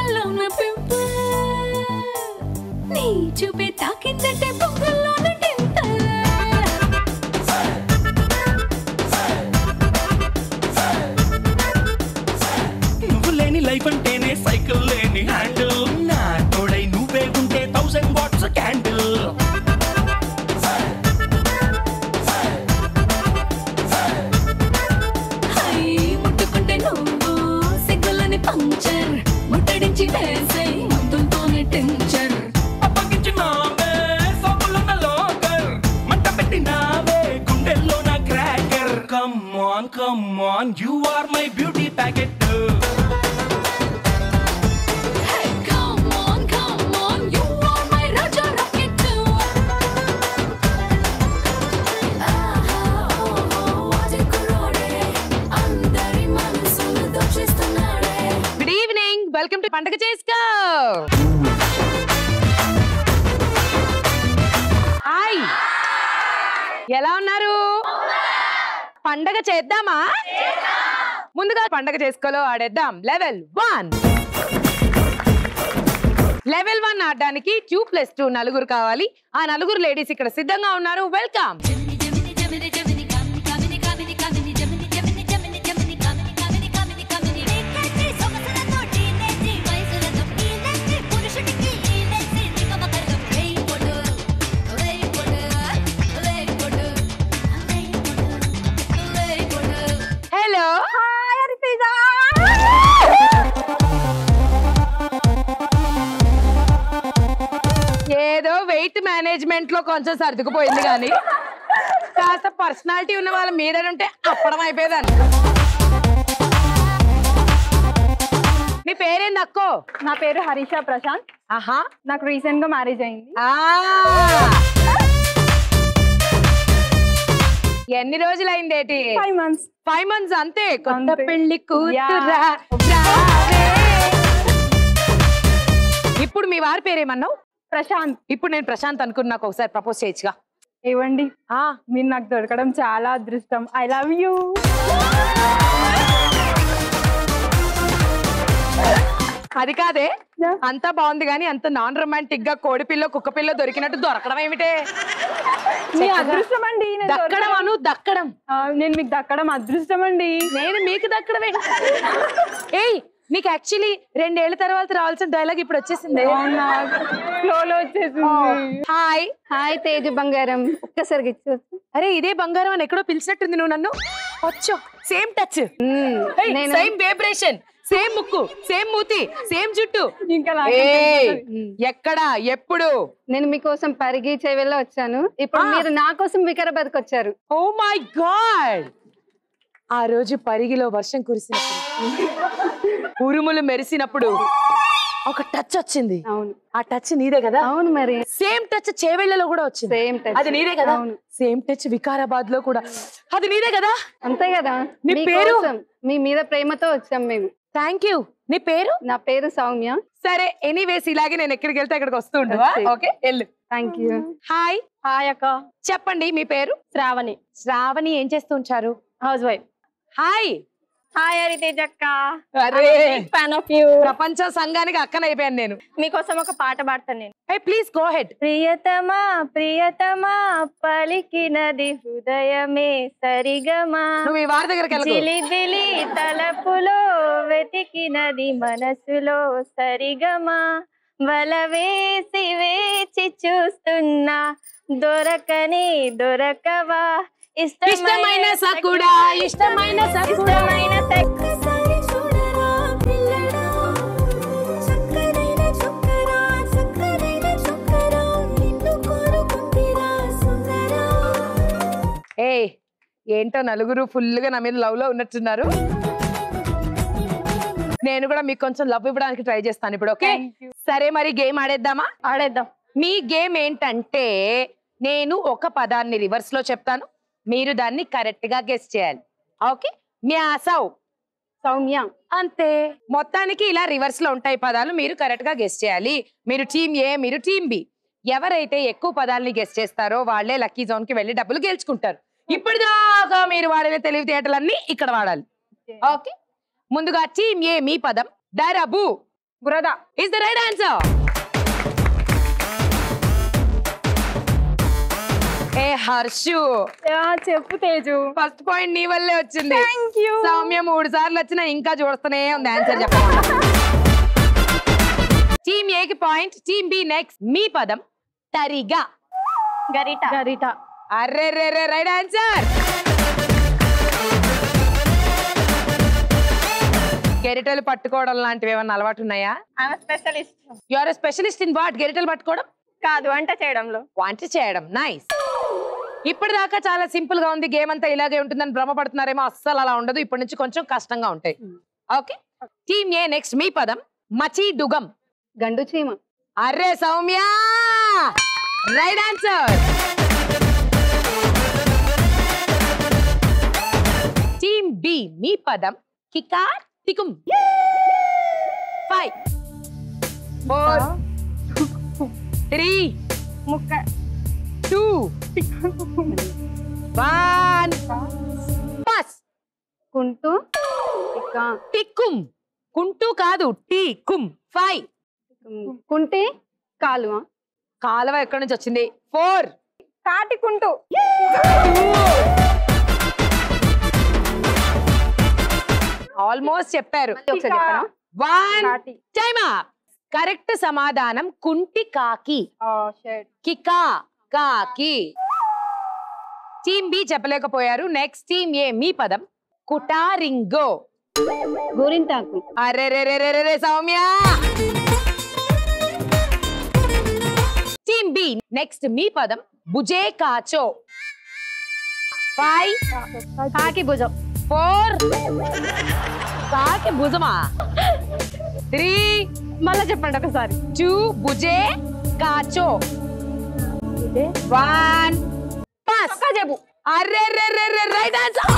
కళ్ళలోన పింపుల్ నీ చూపే తాకిందంటే పొంగల్లోన డింపుల్ నువ్వు లేని లైఫ్ అంటేనే సైకిల్ లేని హ్యాండిల్ నా తోడై నువ్వే ఉంటే థౌసండ్ వాట్స్ క్యాండిల్ హై ముట్టుకుంటే నువ్వు సిగ్గులని పంచర్ ముట్టడించి వేసే మందులతోనే టించర్ అప్పగించినావే సోకులున్న లోకర్ మంట పెట్టినావే గుండెల్లో నా cracker come on come on you are my beauty packet Hey, come on, come on, you are my Raja Rocket too. ఆహా, ఓహో, వాజే కుర్రోడే, అందరి మనసులు దోచేస్తున్నాడే. గుడ్ ఈవినింగ్ వెల్కమ్ టు పండగ చేసుకో హాయ్ ఎలా ఉన్నారు పండగ చేద్దామా ముందుగా పండగ చేసుకోలో ఆడేద్దాం లెవెల్ వన్ లెవెల్ వన్ ఆడడానికి టూ ప్లస్ టూ నలుగురు కావాలి ఆ నలుగురు లేడీస్ ఇక్కడ సిద్ధంగా ఉన్నారు వెల్కమ్ జమిని, జమిని, జమిని, జమిని, కమిని, కమిని, కమిని, కమిని, జమిని, జమిని, జమిని, జమిని, కమిని, కమిని, కమిని, కమిని. రేఖల్చి సొగసులతో టీనేజీ వయసులతో ఈలెంచి పురుషుడికి ఈలెంచి నిగమకరం. వేయి పొడు, వేయి పొడు, వేయి పొడు, వేయి పొడు, వేయి పొడు. హలో ఏదో వెయిట్ మేనేజ్మెంట్ లో కొంచెం సర్దుకుపోయింది కానీ కాస్త పర్సనాలిటీ ఉన్న వాళ్ళ మీద ఉంటే అప్పడం అయిపోయేదాన్ని నీ పేరేంది అక్కో నా పేరు హరీష ప్రశాంత్ ఆహా నాకు రీసెంట్ గా మ్యారేజ్ అయింది ఆ. ఎన్ని రోజులైందేటి ఫైవ్ మంత్స్ ఫైవ్ మంత్స్ అంతే కొత్త అంతే. పెళ్లి కూతురా Yeah. రావే. ఇప్పుడు మీ వారి పేరేమన్నావు ప్రశాంత్ ఇప్పుడు నేను ప్రశాంత్ అనుకుని నాకు ఒకసారి ప్రపోజ్ చేయొచ్చుగా ఇవ్వండి ఆ, మీరు నాకు దొరకడం చాలా అదృష్టం ఐ లవ్ యూ అది కాదే Yeah. అంతా బాగుంది కానీ అంత నాన్ రొమాంటిక్ గా కోడి పిల్ల కుక్క పిల్ల దొరికినట్టు దొరకడం ఏమిటే మీ అదృష్టం అండి నేను దక్కడం దొరకడం. అను దక్కడం ఆ, నేను మీకు దక్కడం అదృష్టం అండి నేను మీకు దక్కడమే ఏయ్ నీకు యాక్చువల్లీ రెండేళ్ల తర్వాత రావాల్సిన డైలాగ్ ఇప్పుడు వచ్చేసింది అవునా ఫ్లోలో వచ్చేసింది హాయ్ హాయ్ తేజ బంగారం ఒక్కసారి ఇచ్చేసి అరే ఇదే బంగారం అని ఎక్కడో పిలిచినట్టుంది నువ్వు నన్ను వచ్చో సేమ్ టచ్ నేను సేమ్ వైబ్రేషన్ సేమ్ ముక్కు సేమ్ మూతి సేమ్ జుట్టు ఇంకా లాగే ఏయ్, ఎక్కడ ఎప్పుడు నేను మీకోసం పరిగి చెవిలో వచ్చాను ఇప్పుడు ఆ. మీరు నా కోసం వికారాబాద్కి వచ్చారు ఓ మై గాడ్ ఆ రోజు పరిగిలో వర్షం కురిసినప్పుడు ఉరుములు మెరిసినప్పుడు ఒక టచ్ వచ్చింది అవును ఆ టచ్ నీదే కదా అవును మరి సేమ్ టచ్ చేవెళ్ళలో కూడా వచ్చింది సేమ్ టచ్ అది నీదే కదా అవును. సేమ్ టచ్ వికారాబాద్ లో కూడా అది నీదే కదా అంతే కదా నీ మీ పేరు? కోసం, మీ మీద ప్రేమతో వచ్చాం మేము థ్యాంక్ యూ నీ పేరు నా పేరు సౌమ్య సరే ఎనీవేస్ ఇలాగే నేను ఎక్కడికి వెళ్తే అక్కడికి వస్తూ ఉండవా Okay. ఓకే వెళ్ళు థ్యాంక్ యూ హాయ్ హాయ్ అక్క చెప్పండి మీ పేరు శ్రావణి శ్రావణి ఏం చేస్తూ ఉంటారు housewife hi hi Hariteja అక్క అరే ఫ్యాన్ ఆఫ్ యూ ప్రపంచ సంఘానికి అక్కనైపోయాను నేను మీకోసం ఒక పాట పాడతాను నేను హే ప్లీజ్ గో హెడ్ ప్రియతమా ప్రియతమా పలికినది హృదయమే సరిగమా నువ్వు ఈ వారి దగ్గరికి వెళ్ళకు జిలిబిలి తలపులో వెతికినది మనసులో సరిగమా వల వేసి వేచి చూస్తున్నా దొరకని దొరకవా ఇష్టమైన సకుడా ఇష్టమైన సకుడా ఇష్టమైన సక్- ఒక్కసారి చూడరా పిల్లడా చక్కనైన చుక్కరా చక్కనైన చుక్కరా నిన్ను కోరుకుందిరా సుందరా ఏ ఏంటో నలుగురు ఫుల్ గా నా మీద లవ్ లో ఉన్నట్టున్నారు నేను కూడా మీకు కొంచెం లవ్ ఇవ్వడానికి ట్రై చేస్తాను ఇప్పుడు ఓకే Thank you. సరే మరి గేమ్ ఆడేద్దామా ఆడేద్దాం మీ గేమ్ ఏంటంటే నేను ఒక పదాన్ని రివర్స్ లో చెప్తాను మీరు దాన్ని కరెక్ట్ గా గెస్ చేయాలి ఓకే మ్యాసవ్ సౌమ్య అంతే మొత్తానికి ఇలా రివర్స్ లో ఉంటాయి పదాలు మీరు కరెక్ట్ గా గెస్ చేయాలి మీరు టీమ్ ఏ మీరు టీమ్ బి ఎవరైతే ఎక్కువ పదాలని గెస్ చేస్తారో వాళ్ళే లక్కీ జోన్ కి వెళ్ళి డబ్బులు గెలుచుకుంటారు ఇప్పటిదాకా మీరు వాడిన తెలివితేటలన్నీ ఇక్కడ వాడాలి ఓకే ముందుగా టీమ్ ఏ మీ పదం డరబు బురద ఇస్ ద రైట్ ఆన్సర్ ఏ హర్షు ఆ, చెప్పు తేజు ఫస్ట్ పాయింట్ నీ వల్లే వచ్చింది థ్యాంక్ యూ సౌమ్య మూడు సార్లు వచ్చినా ఇంకా చూస్తూనే ఉంది ఆన్సర్ చెప్పకుండా టీమ్ ఏకి పాయింట్ టీమ్ బి నెక్స్ట్ మీ పదం తరిగా గరిట గరిట అర్రే రే రే రైట్ ఆన్సర్ గెరిటలు పట్టుకోవడం లాంటివి ఏమన్నా అలవాటు ఉన్నాయా ఆమె specialist you are specialist in what గెరిటలు పట్టుకోవడం కాదు వంట చేయడంలో వంట చేయడం నైస్ ఇప్పటిదాకా చాలా సింపుల్ గా ఉంది గేమ్ అంతా ఇలాగే ఉంటుందని భ్రమపడుతున్నారేమో అస్సలు అలా ఉండదు ఇప్పటి నుంచి కొంచెం కష్టంగా ఉంటాయి ఓకే టీమ్ ఏ నెక్స్ట్ మీ పదం మచి డుగం గండు చీమ అర్రే Soumya right answer team B మీ పదం కికార్ తికుం ఫైవ్ ఫోర్ త్రీ ముక్క టూ వన్ బస్ కుంటు ఇక టిక్కుం కుంటూ కాదు టీ కుమ్ ఫైవ్ కుంటి కాలువ కాలువ ఎక్కడి నుంచి వచ్చింది ఫోర్ కాటి కుంటు ఆల్మోస్ట్ చెప్పారు ఒకసారి చెప్పనా వన్ కాటి టైమ్ కరెక్ట్ సమాధానం కుంటి కాకి షర్ట్ కికా కాకి టీమ్ బి చెప్పలేకపోయారు నెక్స్ట్ టీమ్ ఏ మీ పదం కుటారింగో గోరింటాకు అరే రే రే రే రే రే సౌమ్య టీమ్ బి నెక్స్ట్ మీ పదం బుజే కాచో ఫైవ్ కాకి భుజం ఫోర్ కాకి భుజమా త్రీ మళ్ళా చెప్పండి ఒకసారి టూ బుజే కాచో వన్ పాస్ చెప్పు అరే రే రే రే రైట్ ఆన్సర్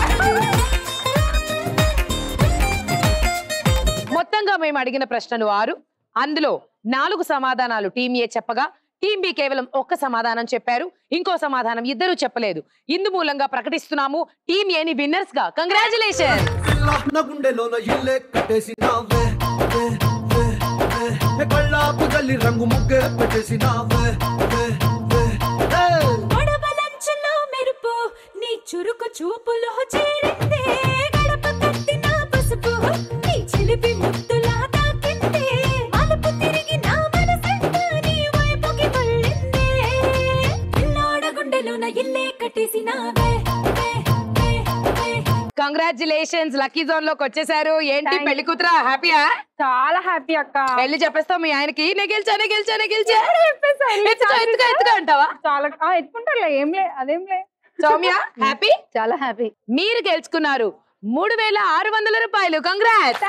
మొత్తంగా మేము అడిగిన ప్రశ్నలు ఆరు అందులో నాలుగు సమాధానాలు టీం ఏ చెప్పగా టీం బి కేవలం ఒక్క సమాధానం చెప్పారు ఇంకో సమాధానం ఇద్దరు చెప్పలేదు ఇందు మూలంగా ప్రకటిస్తున్నాము టీం ఏని విన్నర్స్ గా కంగ్రాచులేషన్ నా గుండెలోన ఇల్లే కట్టేసినావే వే, వే, వే. ఏ కళ్ళాపు జల్లి రంగు ముగ్గే పెట్టేసినావే వే, వే, వే. గొడవలంచులో మెరుపు నీ చురుకు చూపులో చేరిందే గడప తట్టిన పసుపు నీ చిలిపి ముద్దులా తాకిందే మలుపు తిరిగి నా మనసంతా నీ వైపుకి మళ్ళిందే పిల్లోడ గుండెలోన ఇల్లే కట్టేసినావే వే, వే, వే. కంగ్రాచులేషన్స్ లక్కీ జోన్ లోకి వచ్చేసారు ఏంటి Thank- పెళ్లి కూతురా హ్యాపీయా చాలా హ్యాపీ అక్క వెళ్ళి చెప్పేస్తావు మీ ఆయనకి నే గెలిచా నే గెలిచా నే గెలిచా చెప్పేసారు. ఎత్తుకో ఎత్తుకో ఎత్తుకో అంటావా చాలా ఆ, ఎత్తుకుంటారులే ఏం లే అదేం లే సౌమ్య హ్యాపీ చాలా హ్యాపీ మీరు గెలుచుకున్నారు మూడు వేల ఆరు వందల రూపాయలు కంగ్రాట్స్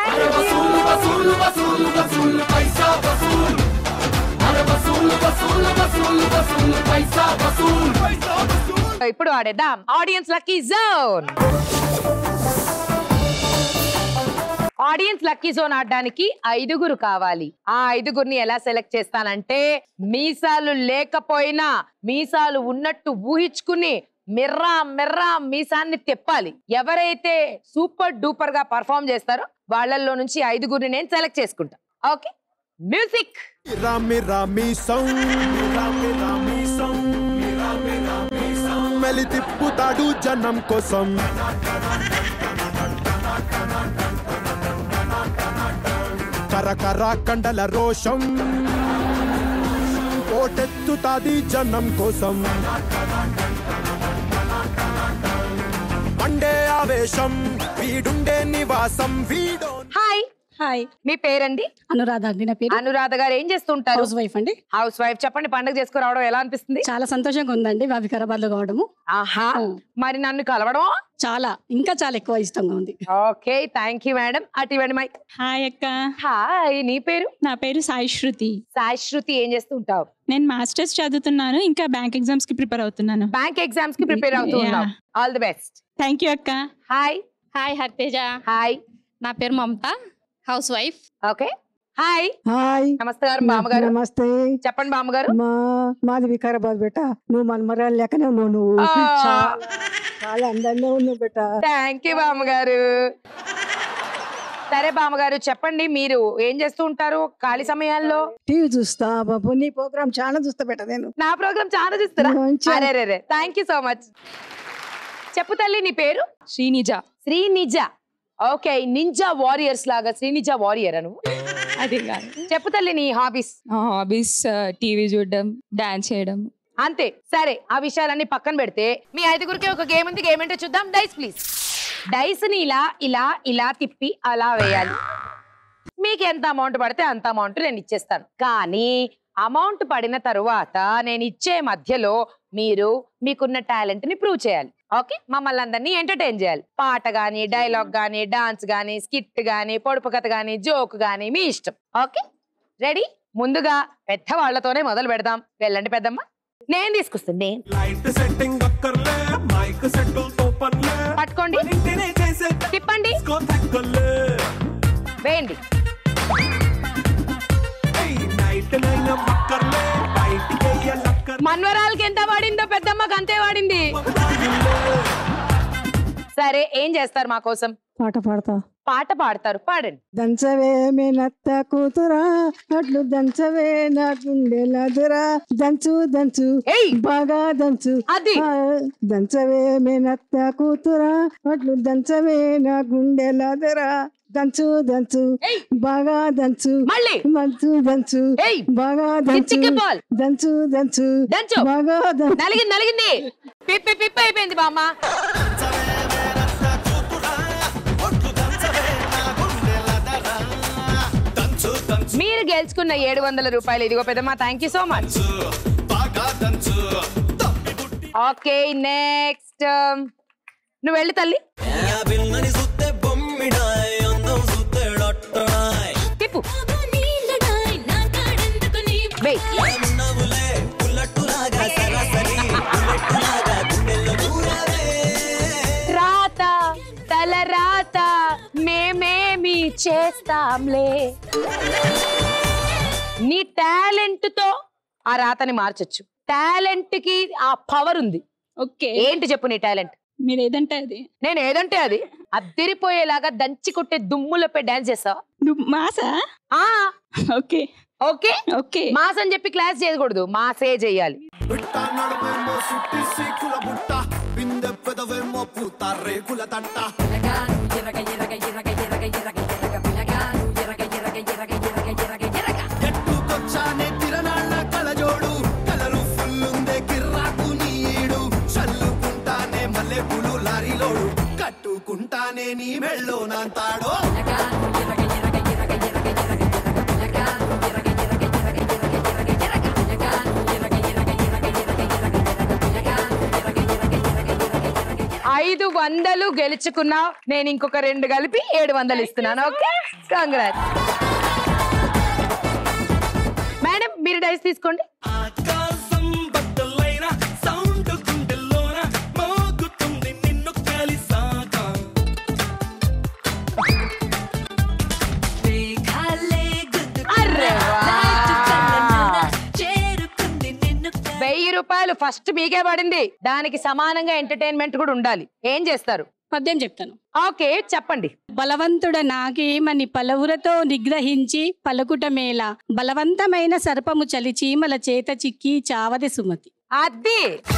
ఇప్పుడు ఆడేద్దాం audience lucky zone audience lucky zone ఆడడానికి ఐదుగురు కావాలి ఆ ఐదుగురిని ఎలా సెలెక్ట్ చేస్తానంటే మీసాలు లేకపోయినా మీసాలు ఉన్నట్టు ఊహించుకుని మిర్రా మిర్రా మీసాన్ని తిప్పాలి ఎవరైతే సూపర్ డూపర్ గా పర్ఫామ్ చేస్తారో వాళ్ళల్లో నుంచి ఐదుగురిని నేను సెలెక్ట్ చేసుకుంటా ఓకే మ్యూజిక్ రామి రామి సౌ రామి రామి సౌ మెలి తిప్పుతాడు జనం కోసం కరకర కండల రోషం ఓటెత్తుతాది జనం కోసం మండే ఆవేశం వీడుండే నివాసం వీడో హాయ్ హాయ్ మీ పేరండి అనురాధ అండి నా పేరు అనురాధ గారు ఏం చేస్తుంటారు హౌస్ వైఫ్ అండి హౌస్ వైఫ్ చెప్పండి పండుగ చేసుకురావడం ఎలా అనిపిస్తుంది చాలా సంతోషంగా ఉందండి మా వికారాబాద్ లో కావడము ఆహా ఆ. మరి నన్ను కలవడం చాలా ఇంకా చాలా ఎక్కువ ఇష్టంగా ఉంది ఓకే థ్యాంక్ యూ మేడం అటు ఇవ్వండి మై హాయ్ అక్క హాయ్ నీ పేరు నా పేరు సాయి శృతి సాయి శృతి ఏం చేస్తుంటావు నేను మాస్టర్స్ చదువుతున్నాను ఇంకా బ్యాంక్ ఎగ్జామ్స్ కి ప్రిపేర్ అవుతున్నాను బ్యాంక్ ఎగ్జామ్స్ కి ప్రిపేర్ అవుతూ Yeah. ఉన్నావు all the best thank you అక్క హాయ్ హాయ్ హర్తేజ హాయ్ నా పేరు Mamatha housewife okay hi hi నమస్కారం బామ్మగారు నమస్తే చెప్పండి బామ్మగారు మా మాది వికారాబాద్ బెట నువ్వు మనమరాలు లెక్కనే ఉన్నావు నువ్వు ఆ. చాలా చాలా అందంగా ఉన్నావు బెట థ్యాంక్ యూ బామ్మగారు సరే బామ్మగారు చెప్పండి మీరు ఏం చేస్తూ ఉంటారు ఖాళీ సమయాల్లో టీవీ చూస్తా బాబు నీ ప్రోగ్రామ్ చాలా చూస్తా బెట నేను నా ప్రోగ్రామ్ చాలా చూస్తారా మంచిగా. అరే రే థ్యాంక్ యూ సో మచ్ చెప్పు తల్లి నీ పేరు Srinija Srinija okay ninja warriors లాగా శ్రీనిజ వారియర్ అను అది కాదు చెప్పు తల్లి నీ హాబీస్ నా హాబీస్ టీవీ చూడడం డాన్స్ చేయడం అంతే సరే ఆ విషయాలన్నీ పక్కన పెడితే మీ ఐదుగురికి ఒక గేమ్ ఉంది గేమ్ ఏంటో చూద్దాం డైస్ ప్లీజ్ డైస్ ని ఇలా ఇలా ఇలా తిప్పి అలా వేయాలి మీకు ఎంత అమౌంట్ పడితే అంత అమౌంట్ నేను ఇచ్చేస్తాను కానీ అమౌంట్ పడిన తరువాత నేను ఇచ్చే మధ్యలో మీరు మీకున్న టాలెంట్ ని ప్రూవ్ చేయాలి ఓకే మమ్మల్ని అందరినీ ఎంటర్టైన్ చేయాలి పాట గానీ డైలాగ్ గానీ డాన్స్ గానీ స్కిట్ గానీ పొడుపు కథ గానీ జోక్ గానీ మీ ఇష్టం ఓకే రెడీ ముందుగా పెద్ద వాళ్ళతోనే మొదలు పెడదాం వెళ్ళండి పెద్దమ్మ నేను తీసుకొస్తాను నేను లైట్ సెట్టింగ్ అక్కర్లే మైక్ సెట్టిల్ తో పనిలే పట్టుకోండి ఇంటినే చేసే తిప్పండి కో తక్కలే వేయండి నైట్ నైన్ అక్కర్లే బయటికి వెయ్యాలక్కర్లే మన్వరాలకి ఎంత వాడిందో పెద్దమ్మకి అంతే వాడింది సరే ఏం చేస్తారు మా కోసం పాట పాడతా పాట పాడతారు పాడండి దంచవే మేనత్త కూతురా అట్లు దంచవే నా గుండెలదురా దంచు దంచు ఏయ్ బాగా దంచు అది ఆ, దంచవే మేనత్త కూతురా అట్లు దంచవే నా గుండెలదురా దంచు దంచు ఏయ్ బాగా దంచు మళ్ళీ మంచు దంచు ఏయ్ బాగా దంచు చిక్కి బాల్ దంచు దంచు దంచు బాగా దంచు నలిగింది నలిగింది పిప్పి పిప్పి అయిపోయింది బామ్మ మీరు గెలుచుకున్న ఏడు వందల రూపాయలు ఇదిగో పెద్దమ్మ thank you so much okay next నువ్వు వెళ్ళి తల్లి తిప్పు వెయ్. రాత తల రాత మేమేమి చేస్తాంలే నీ టాలెంట్ తో ఆ రాతని మార్చొచ్చు టాలెంట్ కి ఆ పవర్ ఉంది ఓకే ఏంటి చెప్పు నీ టాలెంట్ మీరు ఏదంటే అది నేను ఏదంటే అది అద్దిరిపోయేలాగా దంచి కొట్టే దుమ్ములపై డాన్స్ చేస్తావా నువ్వు మాసా ఆ ఓకే ఓకే ఓకే మాస్ అని చెప్పి క్లాస్ చేయకూడదు మాసే చెయ్యాలి బిట్ట నడుమేమో సుట్టి సీకుల బుట్ట బిందె పెదవేమో పూత రేకుల తట్ట ఎట్టుకొచ్చానే తిరనాళ్ళ కలజోడు కలరు ఫుల్లుందే కిర్రాకు నీడు చల్లుకుంటానే మల్లెపూలు లారీలోడు కట్టుకుంటానే నీ మెళ్ళో నాంతాడో ఐదు వందలు గెలుచుకున్నావు నేను ఇంకొక రెండు కలిపి ఏడు వందలు ఇస్తున్నాను ఓకే కంగ్రాట్ మేడం మీరు డైస్ తీసుకోండి ఆకాశం బద్దలైన సౌండ్ గుండెల్లోన మోగుతుంది నిన్ను కలిసాక అర్రే వా. వెయ్యి రూపాయలు ఫస్ట్ మీకే పడింది దానికి సమానంగా ఎంటర్టైన్మెంట్ కూడా ఉండాలి ఏం చేస్తారు పద్యం చెప్తాను ఓకే చెప్పండి బలవంతుడ నాకేమని పలవురతో నిగ్రహించి పలుకుట మేల బలవంతమైన సర్పము చలి చీమల చేత చిక్కి చావది సుమతి అది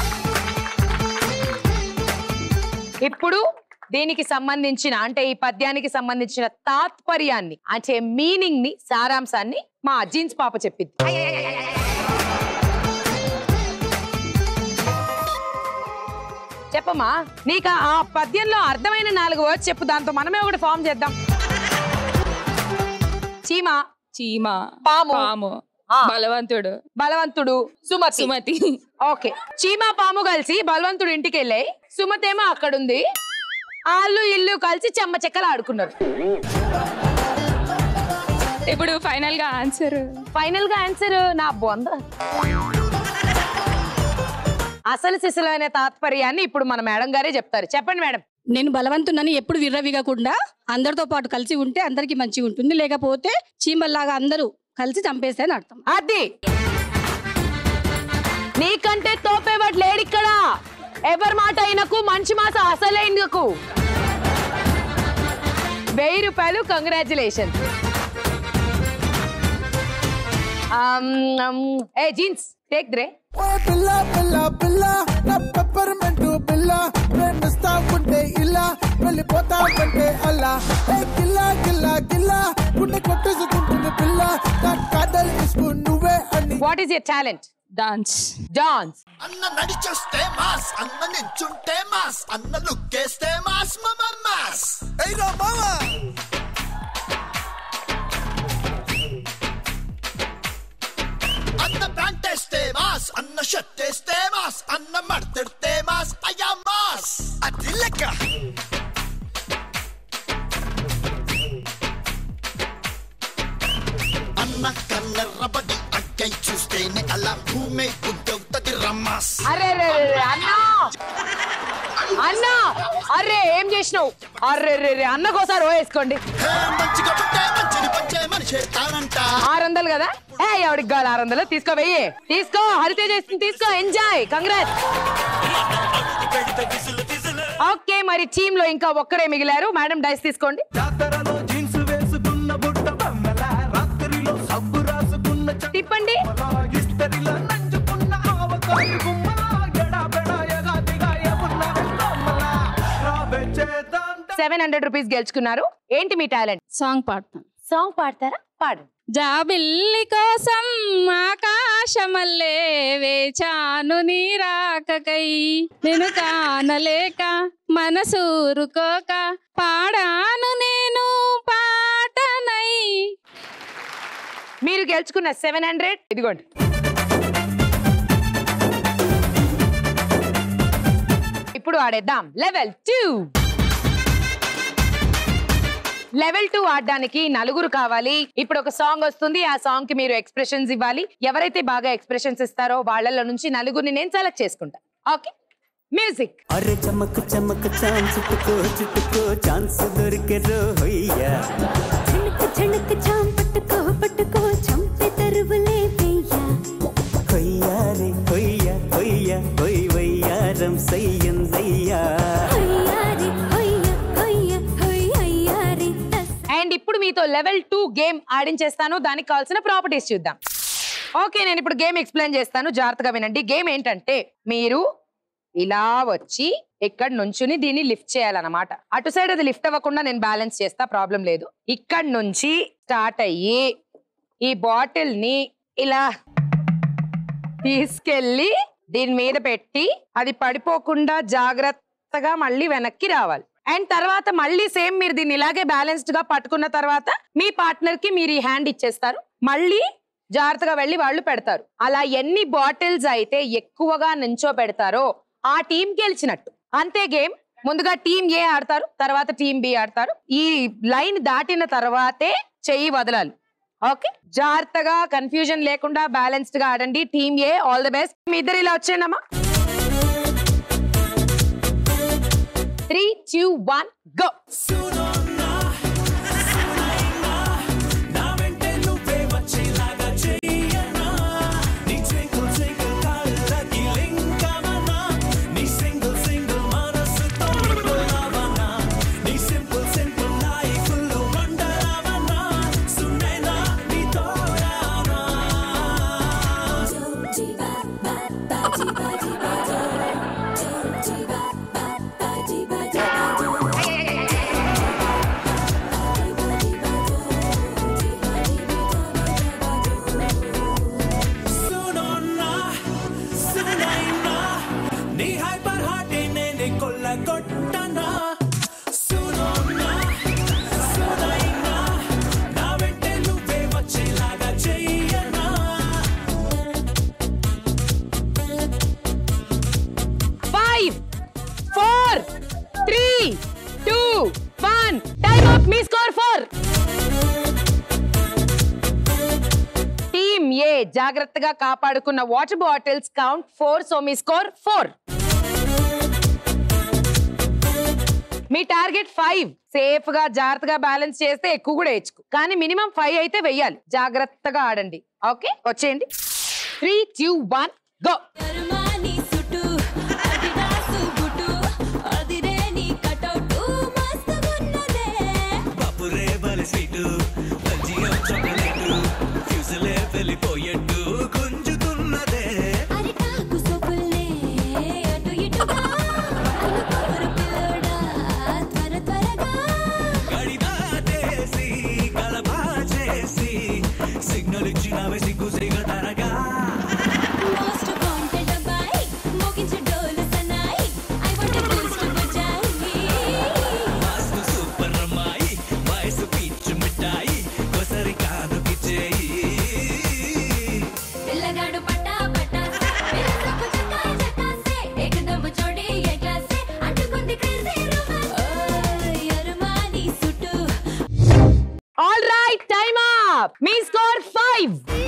ఇప్పుడు దీనికి సంబంధించిన అంటే ఈ పద్యానికి సంబంధించిన తాత్పర్యాన్ని అంటే మీనింగ్ ని సారాంశాన్ని మా జీన్స్ పాప చెప్పింది చెప్పమ్మా నీకు ఆ పద్యంలో అర్థమైన నాలుగు వర్డ్స్ చెప్పు దాంతో మనమే ఒకటి ఫామ్ చేద్దాం చీమ చీమ పాము పాము ఆ, బలవంతుడు బలవంతుడు సుమతి సుమతి ఓకే చీమ పాము కలిసి బలవంతుడు ఇంటికి వెళ్ళాయి సుమతేమో అక్కడుంది ఆళ్ళు ఇల్లు కలిసి చెమ్మ చెక్కలు ఆడుకున్నారు ఇప్పుడు ఫైనల్ గా ఆన్సర్ ఫైనల్ గా ఆన్సర్ నా బొంద అసలు సిసలైన తాత్పర్యాన్ని ఇప్పుడు మన మేడం గారే చెప్తారు చెప్పండి మేడం నేను బలవంతునని ఎప్పుడు విర్రవిగకుండా అందరితో పాటు కలిసి ఉంటే అందరికి మంచిగా ఉంటుంది లేకపోతే చీమల్లాగా అందరూ కలిసి చంపేస్తాయని అర్థం అది నీకంటే తోపేవాడు లేడిక్కడ ఎవరి మాట అయినకు మంచి మాస అసలైనకు వెయ్యి రూపాయలు కంగ్రాచులేషన్ ఏ జీన్స్ టేక్ ద్రే ఓ పిల్ల పిల్ల పిల్ల నా పెప్పర్మెంట్ పిల్ల ప్రేమిస్తా ఉంటే ఇలా వెళ్ళిపోతా ఉంటే అలా ఏ కిల్ల కిల్ల కిల్ల గుండె కొట్టేసుకుంటుంది పిల్ల నా కాదల్ ఇసుకు నువ్వే అని what is your talent dance dance అన్న నడిచొస్తే మాస్ అన్న నించుంటే మాస్ అన్న లుక్కేస్తే మాస్ మమ మాస్ ఏయ్ మామా అన్న ప్యాంట్ వేస్తే మాస్ అన్న షర్ట్ వేస్తే మాస్ అన్న మడతెడితే మాస్ అయ్యా మాస్ అది లెక్క అన్న కన్నెర్రబడి అక్కై చూస్తేనే అలా భూమి గుద్దవుతుంది రమ్మాస్ అరే రే రే రే, అన్నా అన్నా అరే ఏం చేసినావు అరే రే రే అన్నకోసారి ఓ వేసుకోండి హే, మంచిగా పుట్టే మంచిని పంచే మనిషి తానంట ఆరు వందలు కదా ఏ ఎవడికి కావాలి ఆరు వందలు తీసుకో వెయ్యి తీసుకో హరితేజ్ వేస్తుంది తీసుకో ఎంజాయ్ కంగ్రాట్ ఓకే మరి టీమ్ లో ఇంకా ఒక్కరే మిగిలారు మేడం డైస్ తీసుకోండి జాతరలో జీన్స్ వేసుకున్న బుట్ట బొమ్మల రాత్రిలో సబ్బు రాసుకున్న తిప్పండి ఇస్తరిలో నంచుకున్న ఆవకాయ గుమ్మల ఎడాపెడ ఎగాదిగా ఎమున్న వెన్నమ్మల రావే చేద్దాం సెవెన్ హండ్రెడ్ రూపీస్ గెలుచుకున్నారు ఏంటి మీ టాలెంట్ సాంగ్ పాడతాను సాంగ్ పాడతారా పాడు జాబిల్లి కోసం ఆకాశమల్లే వేచాను నీ రాకకై నేను కానలేక మనసూరుకోక పాడాను నేను పాటనై మీరు గెలుచుకున్న సెవెన్ హండ్రెడ్ ఇదిగోండి ఇప్పుడు ఆడేద్దాం లెవెల్ టూ లెవెల్ టూ ఆడడానికి నలుగురు కావాలి ఇప్పుడు ఒక సాంగ్ వస్తుంది ఆ సాంగ్ కి మీరు ఎక్స్ప్రెషన్స్ ఇవ్వాలి ఎవరైతే బాగా ఎక్స్ప్రెషన్స్ ఇస్తారో వాళ్ళలో నుంచి నలుగురిని నేను సెలెక్ట్ చేసుకుంటా ఓకే మ్యూజిక్ అరే చమక్ చమక్ ఛాన్స్ చుట్టుకో చుట్టుకో ఛాన్స్ దొరికే రోయ్యా झनक झनक चाम पटको पटको चंपे तरवले भैया కొయ్యా రే కొయ్యా కొయ్యా కొయ్ వయ్యారం సయ్యందయ్యా होया रे होया होया होया रे तस అండ్ ఇప్పుడు మీతో లెవెల్ టూ గేమ్ ఆడించేస్తాను దానికి కావాల్సిన ప్రాపర్టీస్ చూద్దాం ఓకే నేను ఇప్పుడు గేమ్ ఎక్స్ప్లెయిన్ చేస్తాను జాగ్రత్తగా వినండి గేమ్ ఏంటంటే మీరు ఇలా వచ్చి ఇక్కడ నుంచుని దీన్ని లిఫ్ట్ చేయాలన్నమాట అటు సైడ్ అది లిఫ్ట్ అవ్వకుండా నేను బ్యాలెన్స్ చేస్తా ప్రాబ్లం లేదు ఇక్కడ నుంచి స్టార్ట్ అయ్యి ఈ బాటిల్ ని ఇలా తీసుకెళ్ళి దీని మీద పెట్టి అది పడిపోకుండా జాగ్రత్తగా మళ్ళీ వెనక్కి రావాలి అండ్ తర్వాత మళ్ళీ సేమ్ మీరు దీన్ని ఇలాగే బ్యాలెన్స్డ్ గా పట్టుకున్న తర్వాత మీ పార్ట్నర్ కి మీరు ఈ హ్యాండ్ ఇచ్చేస్తారు మళ్ళీ జాగ్రత్తగా వెళ్ళి వాళ్ళు పెడతారు అలా ఎన్ని బాటిల్స్ అయితే ఎక్కువగా నించో పెడతారో ఆ టీం గెలిచినట్టు అంతే గేమ్ ముందుగా టీం ఏ ఆడతారు తర్వాత టీం బి ఆడతారు ఈ లైన్ దాటిన తర్వాతే చెయ్యి వదలాలి ఓకే జాగ్రత్తగా కన్ఫ్యూజన్ లేకుండా బ్యాలెన్స్డ్ గా ఆడండి team A all the best మీ ఇద్దరు ఇలా వచ్చేయండమ్మా త్రీ టూ వన్ గో నా వెంటే నువ్వే వచ్చేలాగా చెయ్యనా నీ సింగిల్ సింగిల్ కాళ్ళకి లింకమనా నీ సింగిల్ సింగిల్ మనసుతో నింపులావనా నీ సింపుల్ సింపుల్ లైఫ్ లో వండరావనా సున్నేనా నీ తోడానా సునోన్నా సునైనా నీ హైపర్ హార్ట్ నేనే కొల్లగొట్టనా సునోన్నా సునైనా నా వెంటే నువ్వే వచ్చేలాగా చెయ్యనా five four three two one time up మీ స్కోర్ ఫోర్ టీమ్ ఏ జాగ్రత్తగా కాపాడుకున్న water bottles count four so మీ స్కోర్ ఫోర్ మీ టార్గెట్ ఫైవ్ సేఫ్ గా జాగ్రత్తగా బ్యాలెన్స్ చేస్తే ఎక్కువ కూడా వేయచ్చు కానీ మినిమం ఫైవ్ అయితే వెయ్యాలి జాగ్రత్తగా ఆడండి ఓకే వచ్చేయండి త్రీ టూ వన్ గో కర్మాని సుటు అదిదాసు గుటు అదిరే నీ కటౌటు మస్తుగున్నదే నవ్వి సిగ్గు సిగతనగా మోస్ట్ వాంటెడ్ అబ్బాయి మోగించు డోలు సన్నాయి ఐ వాంట్ బూస్ట్ బజాయి మస్తు సూపర్ అమ్మాయి వయసు పిచ్చు మిఠాయి కొసరి కాదు పిచ్చేయి పిల్లగాడు పట్టా పట్టాసే పిల్లలకు చక్కా చక్కాసే ఏకదమ్ చోడి ఏ క్లాసే అంటుకుంది క్రేజీ రొమాన్స్ ఓయ్ అరుమాని సుట్టు ఆల్ రైట్ టైమ్ అప్ మీ స్కోర్ ఫైవ్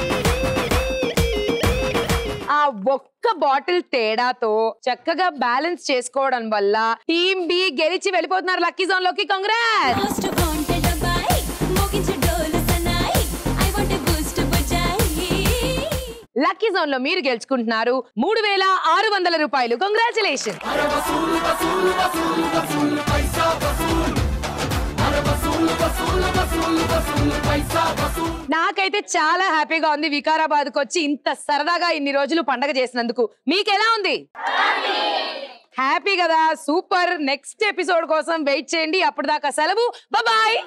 ఆ ఒక్క బాటిల్ తేడాతో చక్కగా బ్యాలెన్స్ చేసుకోవడం వల్ల టీమ్ బి గెలిచి వెళ్ళిపోతున్నారు లక్కీ జోన్ లోకి కంగ్రాట్స్ మోస్ట్ వాంటెడ్ అబ్బాయి మోగించు డోలు సన్నాయి ఐ వాంట్ బూస్ట్ బజాయి లక్కీ జోన్ లో మీరు గెలుచుకుంటున్నారు మూడు వేల ఆరు వందల రూపాయలు కంగ్రాచులేషన్ నాకైతే చాలా హ్యాపీగా ఉంది వికారాబాద్ కు వచ్చి ఇంత సరదాగా ఇన్ని రోజులు పండగ చేసినందుకు మీకు ఎలా ఉంది హ్యాపీ కదా సూపర్ నెక్స్ట్ ఎపిసోడ్ కోసం వెయిట్ చేయండి అప్పుడు దాకా సెలవు బాయ్